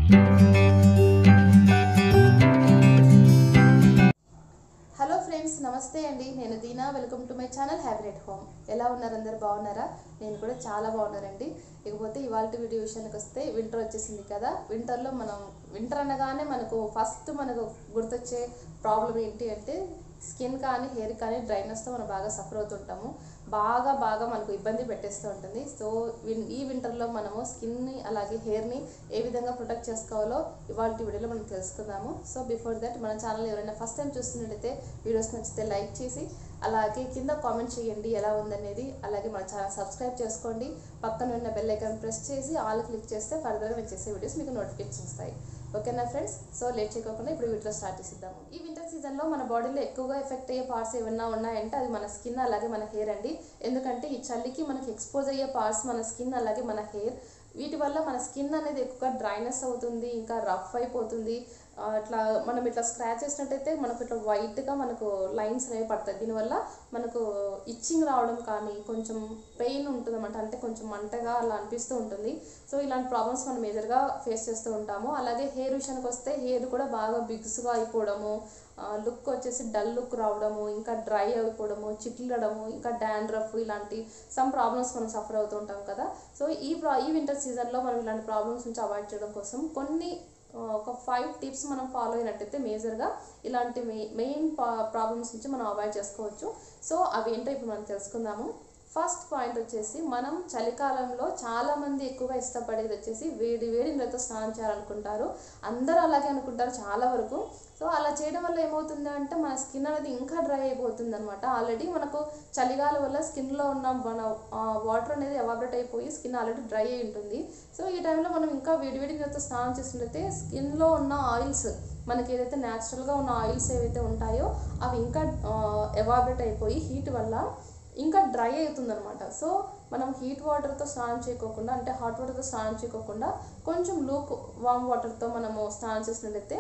hello friends నమస్తే అండి నేను Deena welcome to my channel happy at home ఎలా ఉన్నారు అందరు బాగున్నారా నేను కూడా చాలా బాగున్నానండి ఇకపోతే ఇవాళ వీడియో విషయానికి వస్తే వింటర్ వచ్చేసింది కదా వింటర్లో మనం వింటర్ అనగానే మనకు ఫస్ట్ మనకు గుర్తొచ్చే ప్రాబ్లం ఏంటి అంటే స్కిన్ కానీ హెయిర్ కానీ డ్రైనెస్తో మనం బాగా సఫర్ అవుతుంటాము బాగా బాగా మనకు ఇబ్బంది పెట్టేస్తూ ఉంటుంది సో విన్ ఈ వింటర్లో మనము స్కిన్ని అలాగే హెయిర్ని ఏ విధంగా ప్రొటెక్ట్ చేసుకోవాలో ఇవాళ వీడియోలో మనం తెలుసుకుందాము సో బిఫోర్ దట్ మన ఛానల్ ఎవరైనా ఫస్ట్ టైం చూస్తున్నట్టయితే వీడియోస్ నచ్చితే లైక్ చేసి అలాగే కింద కామెంట్ చేయండి ఎలా ఉందనేది అలాగే మన ఛానల్ సబ్స్క్రైబ్ చేసుకోండి పక్కన ఉన్న బెల్ ఐకాన్ ప్రెస్ చేసి ఆల్ క్లిక్ చేస్తే ఫర్దర్గా నేను చేసే వీడియోస్ మీకు నోటిఫికేషన్ వస్తాయి ఓకేనా ఫ్రెండ్స్ సో లేట్ చేయకుండా ఇప్పుడు వీటిలో స్టార్ట్ చేసిద్దాము ఈ వింటర్ సీజన్లో మన బాడీలో ఎక్కువగా ఎఫెక్ట్ అయ్యే పార్ట్స్ ఏమన్నా ఉన్నాయంటే అది మన స్కిన్ అలాగే మన హెయిర్ అండి ఎందుకంటే ఈ చలికి మనకి ఎక్స్పోజ్ అయ్యే పార్ట్స్ మన స్కిన్ అలాగే మన హెయిర్ వీటి వల్ల మన స్కిన్ అనేది ఎక్కువగా డ్రైనెస్ అవుతుంది ఇంకా రఫ్ అయిపోతుంది ఆ, ఇట్లా మనం ఇట్లా స్క్రాచ్ చేసినట్టయితే మనకు ఇట్లా వైట్గా మనకు లైన్స్ అనేవి పడతాయి దీనివల్ల మనకు ఇచ్చింగ్ రావడం కానీ కొంచెం పెయిన్ ఉంటుంది అనమాట అంటే కొంచెం మంటగా అలా అనిపిస్తూ ఉంటుంది సో ఇలాంటి ప్రాబ్లమ్స్ మనం మేజర్గా ఫేస్ చేస్తూ ఉంటాము అలాగే హెయిర్ విషయానికి వస్తే హెయిర్ కూడా బాగా బిగ్స్గా అయిపోవడము లుక్ వచ్చేసి డల్ లుక్ రావడము ఇంకా డ్రై అయిపోవడము చిట్లడము ఇంకా డాండ్రఫ్ ఇలాంటి సమ్ ప్రాబ్లమ్స్ మనం సఫర్ అవుతూ ఉంటాం కదా సో ఈ ప్రా ఈ వింటర్ సీజన్లో మనం ఇలాంటి ప్రాబ్లమ్స్ నుంచి అవాయిడ్ చేయడం కోసం కొన్ని ఆ, ఒక ఫైవ్ టిప్స్ మనం ఫాలో అయినట్టయితే మేజర్గా ఇలాంటి మెయిన్ ప్రాబ్లమ్స్ నుంచి మనం అవాయిడ్ చేసుకోవచ్చు సో అవి ఏంటో ఇప్పుడు మనం తెలుసుకుందాము ఫస్ట్ పాయింట్ వచ్చేసి మనం చలికాలంలో చాలా మంది ఎక్కువగా ఇష్టపడేది వచ్చేసి వేడి వేడి నీళ్ళతో స్నానం చేయాలనుకుంటారు అందరూ అలాగే అనుకుంటారు చాలా వరకు సో అలా చేయడం వల్ల ఏమవుతుంది అంటే మన స్కిన్ అనేది ఇంకా డ్రై అయిపోతుంది అనమాట ఆల్రెడీ మనకు చలిగాలి వల్ల స్కిన్లో ఉన్న మన వాటర్ అనేది ఎవాబరేట్ అయిపోయి స్కిన్ ఆల్రెడీ డ్రై అయి ఉంటుంది సో ఈ టైంలో మనం ఇంకా వేడివేడి నీళ్ళతో స్నానం చేసినట్లయితే స్కిన్లో ఉన్న ఆయిల్స్ మనకి ఏదైతే న్యాచురల్గా ఉన్న ఆయిల్స్ ఏవైతే ఉంటాయో అవి ఇంకా ఎవాబరేట్ అయిపోయి హీట్ వల్ల ఇంకా డ్రై అవుతుందన్నమాట సో మనం హీట్ వాటర్తో స్నానం చేయకోకుండా అంటే హాట్ వాటర్తో స్నానం చేయకోకుండా కొంచెం లూక్ వామ్ వాటర్తో మనము స్నానం చేసినట్లయితే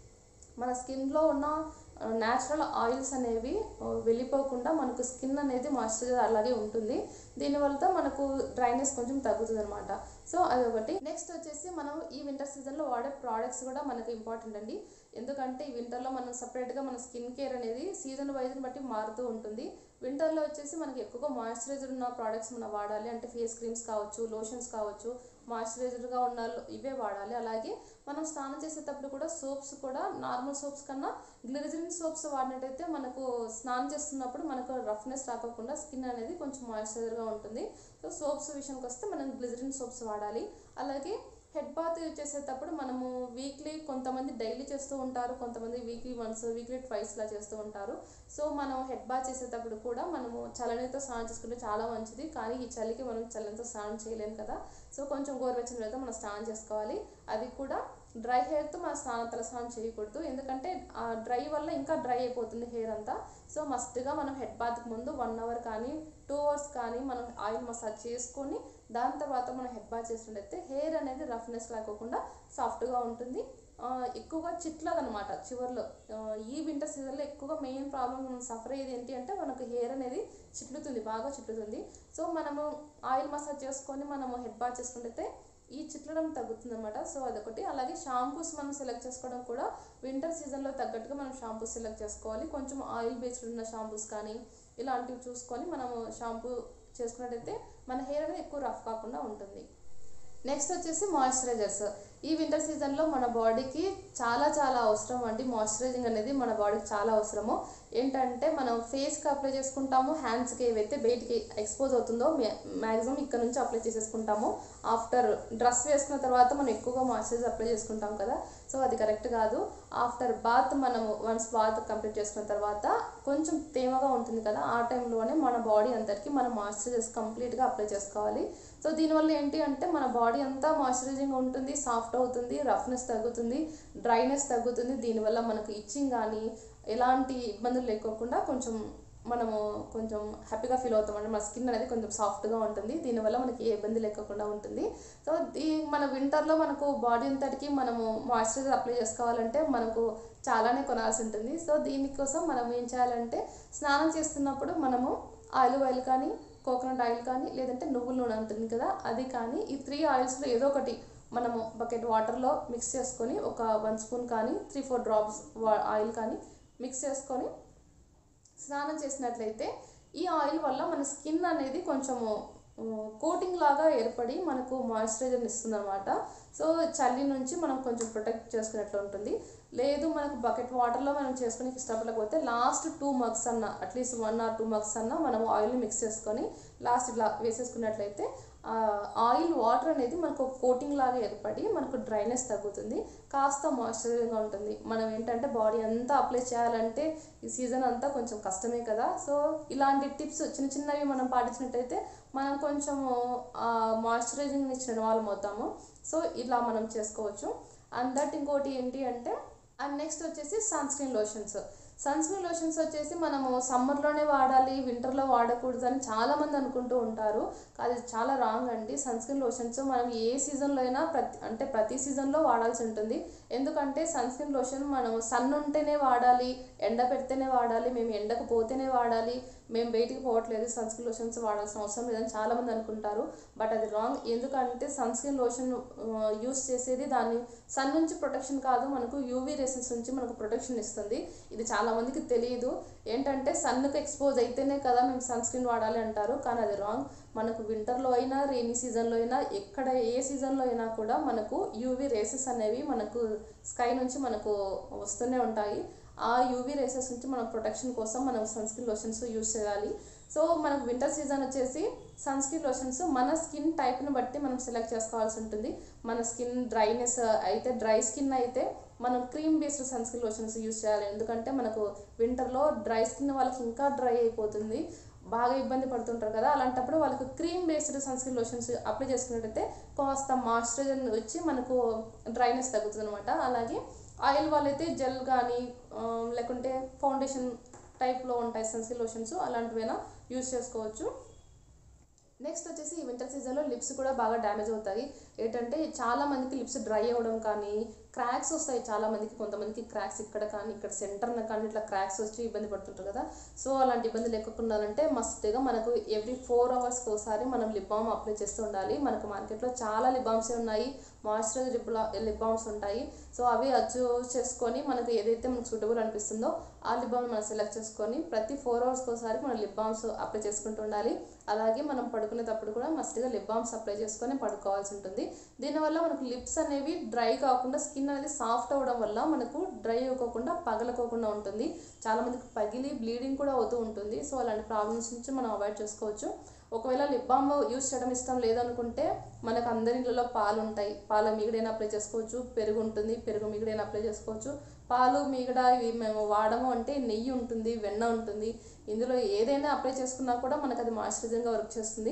మన స్కిన్లో ఉన్న న్యాచురల్ ఆయిల్స్ అనేవి ఆ, వెళ్ళిపోకుండా మనకు స్కిన్ అనేది మాయిశ్చరైజర్ అలాగే ఉంటుంది దీనివల్ల మనకు డ్రైనెస్ కొంచెం తగ్గుతుంది అనమాట సో అదొకటి నెక్స్ట్ వచ్చేసి మనం ఈ వింటర్ సీజన్లో వాడే ప్రోడక్ట్స్ కూడా మనకు ఇంపార్టెంట్ అండి ఎందుకంటే ఈ వింటర్లో మనం సపరేట్గా మన స్కిన్ కేర్ అనేది సీజన్ వైజ్ని బట్టి మారుతూ ఉంటుంది వింటర్లో వచ్చేసి మనకి ఎక్కువగా మాయిశ్చరైజర్ ఉన్న ప్రోడక్ట్స్ మనం వాడాలి అంటే ఫేస్ క్రీమ్స్ కావచ్చు లోషన్స్ కావచ్చు మాయిశ్చరైజర్గా ఉన్న ఇవే వాడాలి అలాగే మనం స్నానం చేసేటప్పుడు కూడా సోప్స్ కూడా నార్మల్ సోప్స్ కన్నా గ్లిజరిన్ సోప్స్ వాడినట్టయితే మనకు స్నానం చేస్తున్నప్పుడు మనకు రఫ్నెస్ రాకోకుండా స్కిన్ అనేది కొంచెం మాయిశ్చరైజర్గా ఉంటుంది సో సోప్స్ విషయానికి వస్తే మనం గ్లిజరిన్ సోప్స్ వాడాలి అలాగే హెడ్ బాత్ చేసేటప్పుడు మనము వీక్లీ కొంతమంది డైలీ చేస్తూ ఉంటారు కొంతమంది వీక్లీ వన్స్ వీక్లీ ట్వైస్ లా చేస్తూ ఉంటారు సో మనం హెడ్ బాత్ చేసేటప్పుడు కూడా మనము చల్లనీతో స్నానం చేసుకుంటే చాలా మంచిది కానీ ఈ చలికి మనం చల్లనితో స్నానం చేయలేం కదా సో కొంచెం గోరువెచ్చని నీళ్ళతో మనం స్నానం చేసుకోవాలి అది కూడా డ్రై హెయిర్తో మనం స్నానం తల స్నానం చేయకూడదు ఎందుకంటే ఆ డ్రై వల్ల ఇంకా డ్రై అయిపోతుంది హెయిర్ అంతా సో మస్ట్గా మనం హెడ్ బాత్కి ముందు వన్ అవర్ కానీ టూ అవర్స్ కానీ మనం ఆయిల్ మసాజ్ చేసుకొని దాని తర్వాత మనం హెడ్ బాత్ చేసినట్టయితే హెయిర్ అనేది రఫ్నెస్ లేకోకుండా సాఫ్ట్గా ఉంటుంది ఆ, ఎక్కువగా చిట్లదు అనమాట చివర్లో ఆ, ఈ వింటర్ సీజన్లో ఎక్కువగా మెయిన్ ప్రాబ్లమ్ మనం సఫర్ అయ్యేది ఏంటి అంటే మనకు హెయిర్ అనేది చిట్లుతుంది బాగా చిట్లుతుంది సో మనము ఆయిల్ మసాజ్ చేసుకొని మనము హెడ్ బాత్ చేసుకుంటే ఈ చిట్లడం తగ్గుతుంది అనమాట సో అదొకటి అలాగే షాంపూస్ మనం సెలెక్ట్ చేసుకోవడం కూడా వింటర్ సీజన్లో తగ్గట్టుగా మనం షాంపూస్ సెలెక్ట్ చేసుకోవాలి కొంచెం ఆయిల్ బేస్డ్ ఉన్న షాంపూస్ కానీ ఇలాంటివి చూసుకొని మనము షాంపూ చేసుకున్నట్టయితే మన హెయిర్ అనేది ఎక్కువ రఫ్ కాకుండా ఉంటుంది నెక్స్ట్ వచ్చేసి మాయిశ్చరైజర్స్ ఈ వింటర్ సీజన్లో మన బాడీకి చాలా చాలా అవసరం అండి మాయిశ్చరైజింగ్ అనేది మన బాడీకి చాలా అవసరము ఏంటంటే మనం ఫేస్కి అప్లై చేసుకుంటాము హ్యాండ్స్కి ఏవైతే బయటికి ఎక్స్పోజ్ అవుతుందో మ్యాక్సిమం ఇక్కడ నుంచి అప్లై చేసేసుకుంటాము ఆఫ్టర్ డ్రెస్ వేసుకున్న తర్వాత మనం ఎక్కువగా మాయిశ్చరైజర్ అప్లై చేసుకుంటాం కదా సో అది కరెక్ట్ కాదు ఆఫ్టర్ బాత్ మనము వన్స్ బాత్ కంప్లీట్ చేసుకున్న తర్వాత కొంచెం తేమగా ఉంటుంది కదా ఆ టైంలోనే మన బాడీ అంతటికి మనం మాయిశ్చరైజర్స్ కంప్లీట్గా అప్లై చేసుకోవాలి సో దీనివల్ల ఏంటి అంటే మన బాడీ అంతా మాయిశ్చరైజింగ్ ఉంటుంది సాఫ్ట్ అవుతుంది రఫ్నెస్ తగ్గుతుంది డ్రైనెస్ తగ్గుతుంది దీనివల్ల మనకు ఇచ్చింగ్ కానీ ఎలాంటి ఇబ్బందులు లేకోకుండా కొంచెం మనము కొంచెం హ్యాపీగా ఫీల్ అవుతాం అంటే మన స్కిన్ అనేది కొంచెం సాఫ్ట్గా ఉంటుంది దీనివల్ల మనకి ఏ ఇబ్బంది లేకుండా ఉంటుంది సో దీ మన వింటర్లో మనకు బాడీ అంతటికి మనము మాయిశ్చరైజర్ అప్లై చేసుకోవాలంటే మనకు చాలానే కొనాల్సి ఉంటుంది సో దీనికోసం మనం ఏం చేయాలంటే స్నానం చేస్తున్నప్పుడు మనము ఆలివ్ ఆయిల్ కానీ కోకోనట్ ఆయిల్ కానీ లేదంటే నువ్వుల నూనె ఉంటుంది కదా అది కానీ ఈ త్రీ ఆయిల్స్లో ఏదో ఒకటి మనము బకెట్ వాటర్లో మిక్స్ చేసుకొని ఒక వన్ స్పూన్ కానీ త్రీ ఫోర్ డ్రాప్స్ ఆయిల్ కానీ మిక్స్ చేసుకొని స్నానం చేసినట్లయితే ఈ ఆయిల్ వల్ల మన స్కిన్ అనేది కొంచెము కోటింగ్ లాగా ఏర్పడి మనకు మాయిశ్చరైజర్ ఇస్తుంది అనమాట సో చలి నుంచి మనం కొంచెం ప్రొటెక్ట్ చేసుకున్నట్లు ఉంటుంది లేదు మనకు బకెట్ వాటర్లో మనం చేసుకుని ఇష్టపడకపోతే లాస్ట్ టూ మగ్స్ అన్న at least one or two mugs అన్న మనం ఆయిల్ని మిక్స్ చేసుకొని లాస్ట్ ఇట్లా వేసేసుకున్నట్లయితే ఆ ఆయిల్ వాటర్ అనేది మనకు ఒక కోటింగ్ లాగా ఏర్పడి మనకు డ్రైనెస్ తగ్గుతుంది కాస్త మాయిశ్చరైజింగ్గా ఉంటుంది మనం ఏంటంటే బాడీ అంతా అప్లై చేయాలంటే ఈ సీజన్ అంతా కొంచెం కష్టమే కదా సో ఇలాంటి టిప్స్ చిన్న చిన్నవి మనం పాటించినట్టయితే మనం కొంచెము మాయిశ్చరైజింగ్ ఇచ్చిన వాళ్ళం అవుతాము సో ఇలా మనం చేసుకోవచ్చు అండ్ దట్ ఇంకోటి ఏంటి అంటే అండ్ నెక్స్ట్ వచ్చేసి sun screen lotions sun screen lotions వచ్చేసి మనము సమ్మర్లోనే వాడాలి వింటర్లో వాడకూడదు అని చాలామంది అనుకుంటూ ఉంటారు అది చాలా రాంగ్ అండి సన్ స్క్రీన్ లోషన్స్ మనం ఏ సీజన్లో అయినా ప్రతి అంటే ప్రతి సీజన్లో వాడాల్సి ఉంటుంది ఎందుకంటే సన్ స్క్రీన్ లోషన్ మనం సన్ ఉంటేనే వాడాలి ఎండ పెడితేనే వాడాలి మేము ఎండకు పోతేనే వాడాలి మేము బయటికి పోవట్లేదు సన్ స్క్రీన్ లోషన్స్ వాడాల్సిన అవసరం లేదని చాలామంది అనుకుంటారు బట్ అది రాంగ్ ఎందుకంటే సన్ స్క్రీన్ లోషన్ యూస్ చేసేది దాన్ని సన్ నుంచి ప్రొటెక్షన్ కాదు మనకు యూవీ రేసెస్ నుంచి మనకు ప్రొటెక్షన్ ఇస్తుంది ఇది చాలా మందికి తెలియదు ఏంటంటే సన్కి ఎక్స్పోజ్ అయితేనే కదా మేము సన్ స్క్రీన్ వాడాలి అంటారు కానీ అది రాంగ్ మనకు వింటర్లో అయినా రెయినీ సీజన్లో అయినా ఎక్కడ ఏ సీజన్లో అయినా కూడా మనకు యూవీ రేసెస్ అనేవి మనకు స్కై నుంచి మనకు వస్తూనే ఉంటాయి ఆ యూవీ రేసెస్ నుంచి మనం ప్రొటెక్షన్ కోసం మనం సన్ స్క్రీన్ లోషన్స్ యూస్ చేయాలి సో మనకు వింటర్ సీజన్ వచ్చేసి సన్ స్క్రీన్ లోషన్స్ మన స్కిన్ టైప్ని బట్టి మనం సెలెక్ట్ చేసుకోవాల్సి ఉంటుంది మన స్కిన్ డ్రైనెస్ అయితే డ్రై స్కిన్ అయితే మనం cream based sun screen lotions use చేయాలి ఎందుకంటే మనకు వింటర్లో డ్రై స్కిన్ వాళ్ళకి ఇంకా డ్రై అయిపోతుంది బాగా ఇబ్బంది పడుతుంటారు కదా అలాంటప్పుడు వాళ్ళకి cream based sun screen lotions apply చేసుకున్నట్టయితే కాస్త మాయిశ్చరైజర్ వచ్చి మనకు డ్రైనెస్ తగ్గుతుంది అనమాట అలాగే ఆయిల్ వాళ్ళైతే జెల్ కానీ లేకుంటే ఫౌండేషన్ టైప్లో ఉంటాయి సన్ స్క్రీన్ లోషన్స్ అలాంటివైనా యూస్ చేసుకోవచ్చు నెక్స్ట్ వచ్చేసి ఈ వింటర్ సీజన్లో లిప్స్ కూడా బాగా డ్యామేజ్ అవుతాయి ఏంటంటే చాలా మందికి లిప్స్ డ్రై అవ్వడం కానీ క్రాక్స్ వస్తాయి చాలా మందికి కొంతమందికి క్రాక్స్ ఇక్కడ కానీ ఇక్కడ సెంటర్న కానీ ఇట్లా క్రాక్స్ వచ్చి ఇబ్బంది పడుతుంటారు కదా సో అలాంటి ఇబ్బంది లేకుండా ఉండాలంటే మస్ట్గా మనకు ఎవ్రీ ఫోర్ అవర్స్కి ఒకసారి మనం లిప్ బామ్ అప్లై చేస్తూ ఉండాలి మనకు మార్కెట్లో చాలా లిప్ బామ్సే ఉన్నాయి మాయిశ్చరైజర్ లిప్ లిప్ బామ్స్ ఉంటాయి సో అవి అచ్చు చేసుకొని మనకు ఏదైతే మనకు సూటబుల్ అనిపిస్తుందో ఆ లిప్ బామ్ మనం సెలెక్ట్ చేసుకొని ప్రతి ఫోర్ అవర్స్కి ఒకసారి మనం లిప్ బామ్స్ అప్లై చేసుకుంటూ ఉండాలి అలాగే మనం పడుకునేటప్పుడు కూడా మస్ట్గా లిప్ బామ్స్ అప్లై చేసుకొని పడుకోవాల్సి ఉంటుంది దీనివల్ల మనకు లిప్స్ అనేవి డ్రై కాకుండా స్కిన్ అనేది సాఫ్ట్ అవ్వడం వల్ల మనకు డ్రై అవ్వకుండా పగలకోకుండా ఉంటుంది చాలా మందికి పగిలి బ్లీడింగ్ కూడా అవుతూ ఉంటుంది సో అలాంటి ప్రాబ్లమ్స్ నుంచి మనం అవాయిడ్ చేసుకోవచ్చు ఒకవేళ లిప్ బామ్ యూస్ చేయడం ఇష్టం లేదనుకుంటే మనకు అందరి ఇళ్ళలో పాలు ఉంటాయి పాల మీగడైనా అప్లై చేసుకోవచ్చు పెరుగు ఉంటుంది పెరుగు మీగడైనా అప్లై చేసుకోవచ్చు పాలు మీగడ ఇవి మేము వాడము అంటే నెయ్యి ఉంటుంది వెన్న ఉంటుంది ఇందులో ఏదైనా అప్లై చేసుకున్నా కూడా మనకు అది మాయిశ్చరైజింగ్గా వర్క్ చేస్తుంది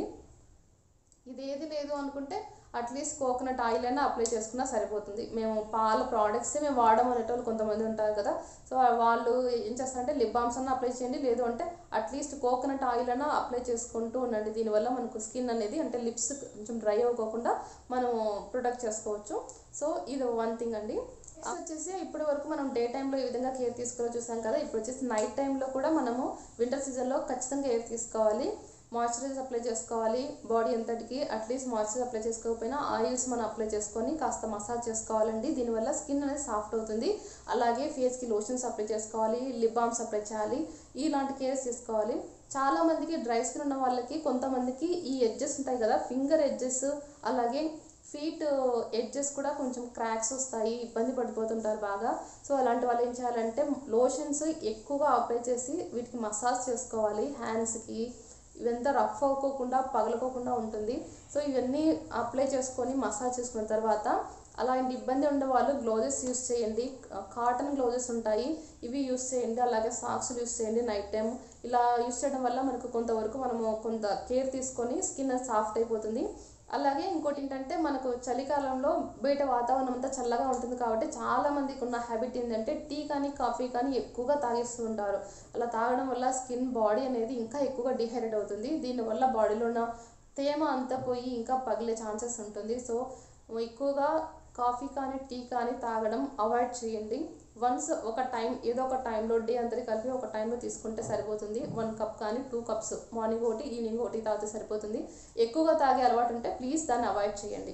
ఇది ఏది లేదు అనుకుంటే అట్లీస్ట్ కోకోనట్ ఆయిల్ అయినా అప్లై చేసుకున్నా సరిపోతుంది మేము పాల ప్రోడక్ట్స్ మేము వాడము అనేటోళ్ళు కొంతమంది ఉంటారు కదా సో వాళ్ళు ఏం చేస్తారంటే లిప్ బామ్స్ అన్న అప్లై చేయండి లేదు అంటే అట్లీస్ట్ కోకోనట్ ఆయిల్ అయినా అప్లై చేసుకుంటూ ఉండండి దీనివల్ల మనకు స్కిన్ అనేది అంటే లిప్స్ కొంచెం డ్రై అవ్వకోకుండా మనము ప్రొటెక్ట్ చేసుకోవచ్చు సో ఇది వన్ థింగ్ అండి నెక్స్ట్ వచ్చేసి ఇప్పటి వరకు మనం డే టైంలో ఈ విధంగా కేర్ తీసుకోవాలో చూసాం కదా ఇప్పుడు వచ్చేసి నైట్ టైంలో కూడా మనము వింటర్ సీజన్లో ఖచ్చితంగా కేర్ తీసుకోవాలి మాయిశ్చరైజర్ అప్లై చేసుకోవాలి బాడీ అంతటికి అట్లీస్ట్ మాయిశ్చరైజర్ అప్లై చేసుకోకపోయినా ఆయిల్స్ మనం అప్లై చేసుకొని కాస్త మసాజ్ చేసుకోవాలండి దీనివల్ల స్కిన్ అనేది సాఫ్ట్ అవుతుంది అలాగే ఫేస్కి లోషన్స్ అప్లై చేసుకోవాలి లిప్ బామ్స్ అప్లై చేయాలి ఇలాంటి కేర్స్ తీసుకోవాలి చాలా మందికి డ్రై స్కిన్ ఉన్న వాళ్ళకి కొంతమందికి ఈ ఎడ్జెస్ ఉంటాయి కదా ఫింగర్ ఎడ్జెస్ అలాగే ఫీట్ ఎడ్జెస్ కూడా కొంచెం క్రాక్స్ వస్తాయి ఇబ్బంది పడిపోతుంటారు బాగా సో అలాంటి వాళ్ళు ఏం చేయాలంటే లోషన్స్ ఎక్కువగా అప్లై చేసి వీటికి మసాజ్ చేసుకోవాలి హ్యాండ్స్కి ఇవంతా రఫ్ అవ్వకోకుండా పగలకోకుండా ఉంటుంది సో ఇవన్నీ అప్లై చేసుకొని మసాజ్ చేసుకున్న తర్వాత అలాంటి ఇబ్బంది ఉండే వాళ్ళు గ్లోజెస్ యూస్ చేయండి కాటన్ గ్లోజెస్ ఉంటాయి ఇవి యూస్ చేయండి అలాగే సాక్స్ యూస్ చేయండి నైట్ టైం ఇలా యూస్ చేయడం వల్ల మనకు కొంతవరకు మనము కొంత కేర్ తీసుకొని స్కిన్ సాఫ్ట్ అయిపోతుంది అలాగే ఇంకోటి ఏంటంటే మనకు చలికాలంలో బయట వాతావరణం అంతా చల్లగా ఉంటుంది కాబట్టి చాలా మందికి ఉన్న హ్యాబిట్ ఏంటంటే టీ కానీ కాఫీ కానీ ఎక్కువగా తాగేస్తూ ఉంటారు అలా తాగడం వల్ల స్కిన్ బాడీ అనేది ఇంకా ఎక్కువగా డిహైడ్రేట్ అవుతుంది దీనివల్ల బాడీలో ఉన్న తేమ అంతా పోయి ఇంకా పగిలే ఛాన్సెస్ ఉంటుంది సో ఎక్కువగా కాఫీ కానీ టీ కానీ తాగడం అవాయిడ్ చేయండి వన్స్ ఒక టైం ఏదో ఒక టైంలో డే అందరి కలిపి ఒక టైంలో తీసుకుంటే సరిపోతుంది వన్ కప్ కానీ టూ కప్స్ మార్నింగ్ ఒకటి ఈవినింగ్ ఒకటి తాగితే సరిపోతుంది ఎక్కువగా తాగే అలవాటు ఉంటే ప్లీజ్ దాన్ని అవాయిడ్ చేయండి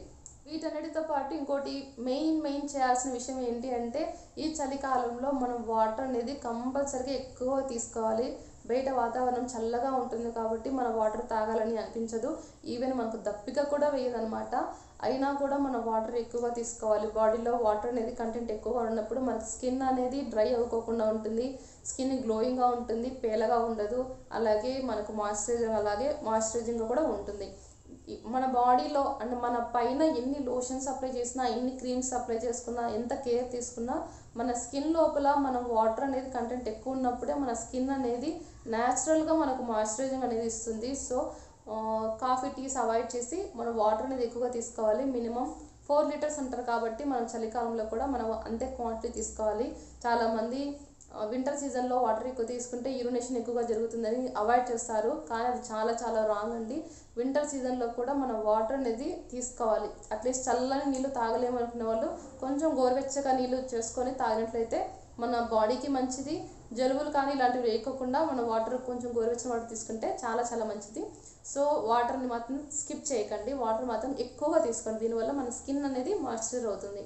వీటన్నిటితో పాటు ఇంకోటి మెయిన్ మెయిన్ చేయాల్సిన విషయం ఏంటి అంటే ఈ చలికాలంలో మనం వాటర్ అనేది కంపల్సరీగా ఎక్కువ తీసుకోవాలి బయట వాతావరణం చల్లగా ఉంటుంది కాబట్టి మన వాటర్ తాగాలని అనిపించదు ఈవెన్ మనకు దప్పిక కూడా వేయదనమాట అయినా కూడా మనం వాటర్ ఎక్కువగా తీసుకోవాలి బాడీలో వాటర్ అనేది కంటెంట్ ఎక్కువగా ఉన్నప్పుడు మన స్కిన్ అనేది డ్రై అవ్వకోకుండా ఉంటుంది స్కిన్ గ్లోయింగ్గా ఉంటుంది పేలగా ఉండదు అలాగే మనకు మాయిశ్చరైజింగ్ అలాగే మాయిశ్చరైజింగ్గా కూడా ఉంటుంది ఈ- మన బాడీలో అంటే మన పైన ఎన్ని లోషన్స్ అప్లై చేసినా ఎన్ని క్రీమ్స్ అప్లై చేసుకున్నా ఎంత కేర్ తీసుకున్నా మన స్కిన్ లోపల మనం వాటర్ అనేది కంటెంట్ ఎక్కువ ఉన్నప్పుడే మన స్కిన్ అనేది న్యాచురల్గా మనకు మాయిశ్చరైజింగ్ అనేది ఇస్తుంది సో కాఫీ టీస్ అవాయిడ్ చేసి మనం వాటర్ అనేది ఎక్కువగా తీసుకోవాలి మినిమం ఫోర్ లీటర్స్ అంటారు కాబట్టి మనం చలికాలంలో కూడా మనం అంతే క్వాంటిటీ తీసుకోవాలి చాలామంది వింటర్ సీజన్లో వాటర్ ఎక్కువ తీసుకుంటే యూరినేషన్ ఎక్కువగా జరుగుతుందని అవాయిడ్ చేస్తారు కానీ అది చాలా చాలా రాంగ్ అండి వింటర్ సీజన్లో కూడా మనం వాటర్ అనేది తీసుకోవాలి అట్లీస్ట్ చల్లని నీళ్ళు తాగలేము అనుకునే వాళ్ళు కొంచెం గోరువెచ్చగా నీళ్ళు చేసుకొని తాగినట్లయితే మన బాడీకి మంచిది జలుబులు కానీ ఇలాంటివి వేయకోకుండా మనం వాటర్ కొంచెం గోరువెచ్చని వాటర్ తీసుకుంటే చాలా చాలా మంచిది సో వాటర్ని మాత్రం స్కిప్ చేయకండి వాటర్ మాత్రం ఎక్కువగా తీసుకోండి దీనివల్ల మన స్కిన్ అనేది మాయిశ్చర్ అవుతుంది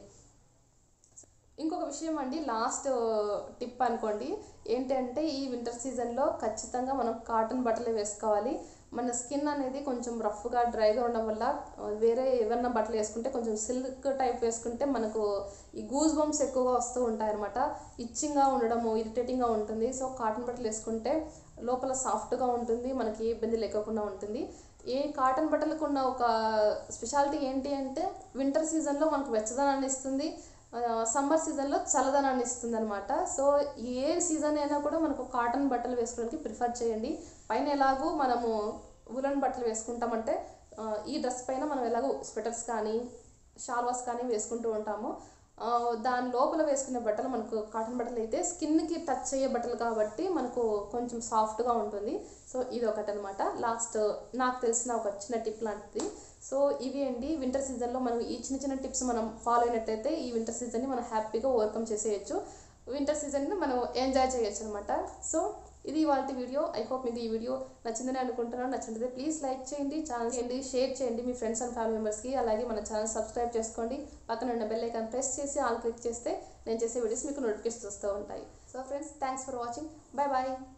ఇంకొక విషయం అండి లాస్ట్ టిప్ అనుకోండి ఏంటంటే ఈ వింటర్ సీజన్లో ఖచ్చితంగా మనం కాటన్ బట్టలు వేసుకోవాలి మన స్కిన్ అనేది కొంచెం రఫ్గా డ్రైగా ఉండడం వల్ల ఆ, వేరే ఏమన్నా బట్టలు వేసుకుంటే కొంచెం సిల్క్ టైప్ వేసుకుంటే మనకు ఈ గూజ్ బంప్స్ ఎక్కువగా వస్తూ ఉంటాయి అనమాట ఇచ్చింగ్గా ఉండడము ఇరిటేటింగ్గా ఉంటుంది సో కాటన్ బట్టలు వేసుకుంటే లోపల సాఫ్ట్గా ఉంటుంది మనకి ఏ ఇబ్బంది లేకుండా ఉంటుంది ఏ కాటన్ బట్టలకు ఉన్న ఒక స్పెషాలిటీ ఏంటి అంటే వింటర్ సీజన్లో మనకు వెచ్చదనాన్ని ఇస్తుంది సమ్మర్ సీజన్లో చల్లదనాన్ని ఇస్తుంది అనమాట సో ఏ సీజన్ అయినా కూడా మనకు కాటన్ బట్టలు వేసుకోవడానికి ప్రిఫర్ చేయండి పైన ఎలాగో మనము ఉలన్ బట్టలు వేసుకుంటామంటే ఆ, ఈ డ్రెస్ పైన మనం ఎలాగో స్వెటర్స్ కానీ షాల్వాస్ కానీ వేసుకుంటూ ఉంటాము ఆ, దాని లోపల వేసుకునే బట్టలు మనకు కాటన్ బట్టలు అయితే స్కిన్కి టచ్ అయ్యే బట్టలు కాబట్టి మనకు కొంచెం సాఫ్ట్గా ఉంటుంది సో ఇది ఒకటి అనమాట లాస్ట్ నాకు తెలిసిన ఒక చిన్న టిప్ లాంటిది సో ఇవి అండి వింటర్ సీజన్లో మనం ఈ చిన్న చిన్న టిప్స్ మనం ఫాలో అయినట్టయితే ఈ వింటర్ సీజన్ని మనం హ్యాపీగా ఓవర్కమ్ చేసేయచ్చు వింటర్ సీజన్ని మనం ఎంజాయ్ చేయొచ్చు అనమాట సో ఇది ఇవాళ వీడియో ఐ హోప్ మీకు ఈ వీడియో నచ్చిందని అనుకుంటున్నాను నచ్చినట్లయితే ప్లీజ్ లైక్ చేయండి ఛానల్ చేయండి షేర్ చేయండి మీ ఫ్రెండ్స్ అండ్ ఫ్యామిలీ మెంబర్స్కి అలాగే మన ఛానల్ సబ్స్క్రైబ్ చేసుకోండి పక్కన ఉన్న బెల్ ఐకాన్ ప్రెస్ చేసి ఆల్ క్లిక్ చేస్తే నేను చేసే వీడియోస్ మీకు నోటిఫికేషన్స్ వస్తూ ఉంటాయి so friends thanks for watching bye bye